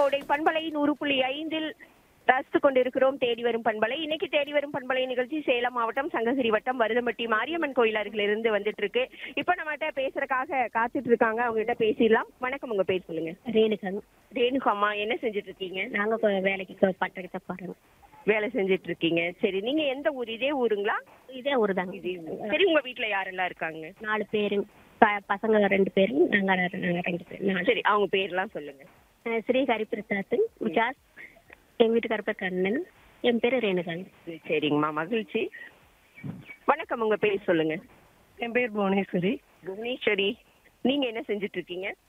கோடை பண்பலை நூறு புள்ளி ஐந்தில் ரசித்து கொண்டிருக்கிறோம் தேடி வரும் பண்பலை இன்னைக்கு தேடி வரும் பண்பலை நிகழ்ச்சி சேலம் மாவட்டம் சங்ககிரி வட்டம் வருதம்பட்டி மாரியம்மன் கோயில் அருகில இருந்து வந்துட்டு இருக்கு இப்ப நம்மகிட்ட பேசுறதுக்காக காத்துட்டு இருக்காங்க அவங்க கிட்ட பேசிடலாம் வணக்கம் உங்க பேர் சொல்லுங்க ரேணுகாங்க ரேணுகா அம்மா என்ன செஞ்சுட்டு இருக்கீங்க நாங்கள் கொ- வேலைக்கு கொ- பட்டணத்தை போகிறோங்க வேலை செஞ்சுட்டு இருக்கீங்க சரி நீங்க எந்த ஊர் இதே ஊருங்களா இதே ஊர் தாங்க சரி உங்க வீட்ல யாரெல்லாம் இருக்காங்க நாலு பேரு ப- பசங்க ரெண்டு பேரும் நாங்கள் நாங்கள் ரெண்டு பேர் நாலு சரி அவங்க பேர்லாம் சொல்லுங்க அஹ் ஸ்ரீ ஹரிபிரசாத் விகாஸ் எங்கள் வீட்டுக்கார பேர் கண்ணன் என் பேர் ரேணுகாங்க சரிங்கம்மா மகிழ்ச்சி வணக்கம் உங்க பேர் சொல்லுங்க என் பேர் புவனேஸ்வரி புவனேஸ்வரி நீங்க என்ன செஞ்சுட்டு இருக்கீங்க